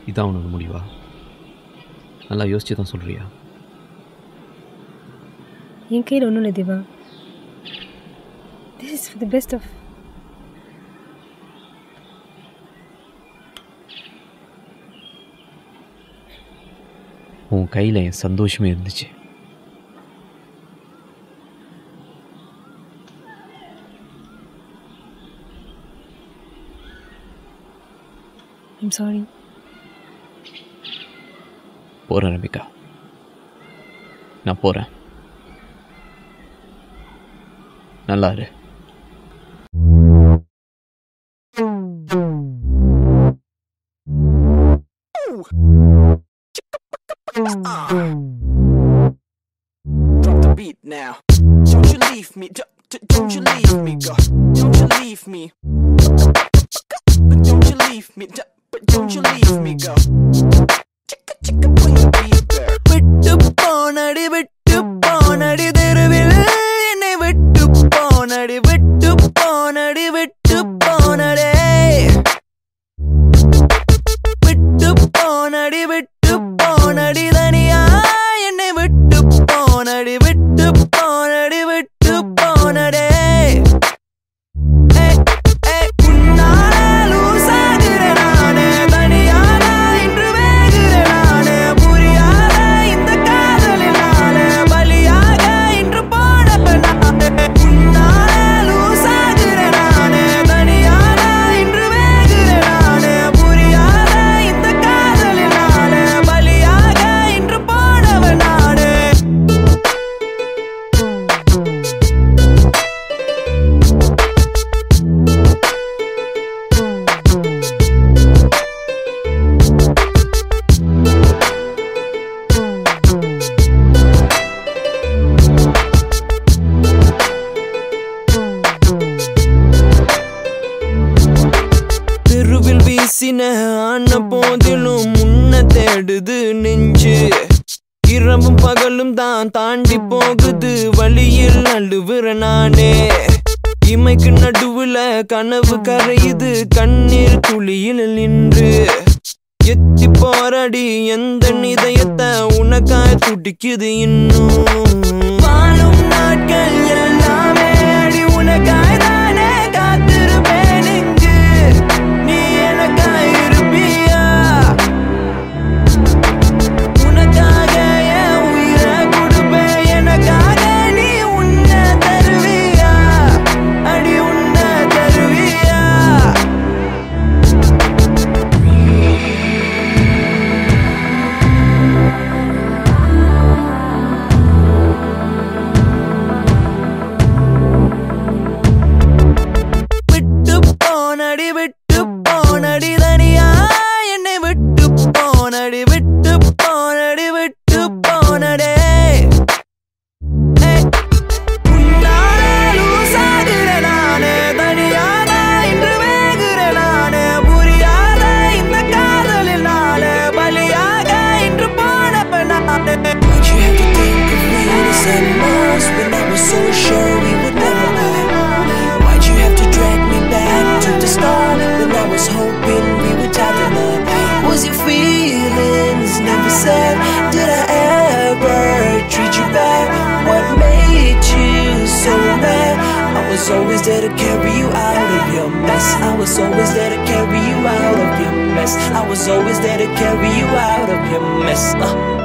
இதான் உனக்கு முடிவா நல்லா யோசிச்சு தான் சொல்கிறியா என் கையில் ஒன்றும் இல்லை Deva this is the best of உன் கையில் என் சந்தோஷமே இருந்துச்சு ஐம் சாரி போகிறேன் ரமிகா நான் போகிறேன் நல்லா இரு Drop the beat now. Don't you leave me. d- d- Don't you leave me, girl. Don't you leave me. But don't you leave me. d- But don't you leave me, girl. Chicka chicka bring the beat there. விட்டு போனடி விட்டு போனடி தெருவில் என்னை விட்டு போனடி விட்டு போனடி விட்டு போனடே விட்டு போனடி விட்டு போனடி தனியா என்னை விட்டு போனடி விட்டு போனடி விட்டு போனடே ஏய், ஏய், உன்னால lose ஆகுறேன் நானு. தனியாக இன்று வேகுறேன் நானு. புரியாத இந்த காதலினால பலியாக இன்று போனவன் நானு. உன்னால lose ஆகுறேன் நானு. தனியாக இன்று வேகுறேன் நானு. புரியாத இந்த காதலினால பலியாக இன்று போனவன் நானு தெருவில் வீசின ஆன போதிலும் முன்ன தேடுது நெஞ்சு இரவும் பகலும் தான் தாண்டி போகுது வழியில் அழுவுற நானே இமைக்கு நடுவுல கனவு கரையுது கண்ணீர் துளியில் நின்று எத்தி போராடி எந்த இதயத்தை உனக்காய் துடிக்குது இன்னும் வாழும் நாட்கள் எல்லாமே அடி உனக்காய் தானே காத்திருப்பேன் இங்கு நீ எனக்காய் இருப்பியா உனக்காக என் உயிரை கொடுப்பேன் எனக்காக நீ உன்னை தருவியா அடி உன்னை தருவியா விட்டு போனடி விட்டு போனடி தனியா என்னை விட்டு போனடி விட்டு போனடி விட்டு போனடே ஏய், உன்னால lose ஆகுறேன் நானு. தனியாக இன்று வேகுறேன் நானு. புரியாத இந்த காதலினால பலியாக இன்று போனவன் நானு. Why'd you have to think of me to say most when I was so sure we would never meet? Why'd you have to drag me back to the start when I was hoping we would tie the knot? Was your feelings never said? Did I ever treat you bad? What made you so mad? I was always there to carry you out of your mess. I was always there to carry you out of your mess. I was always there to carry you out of your mess. Uh.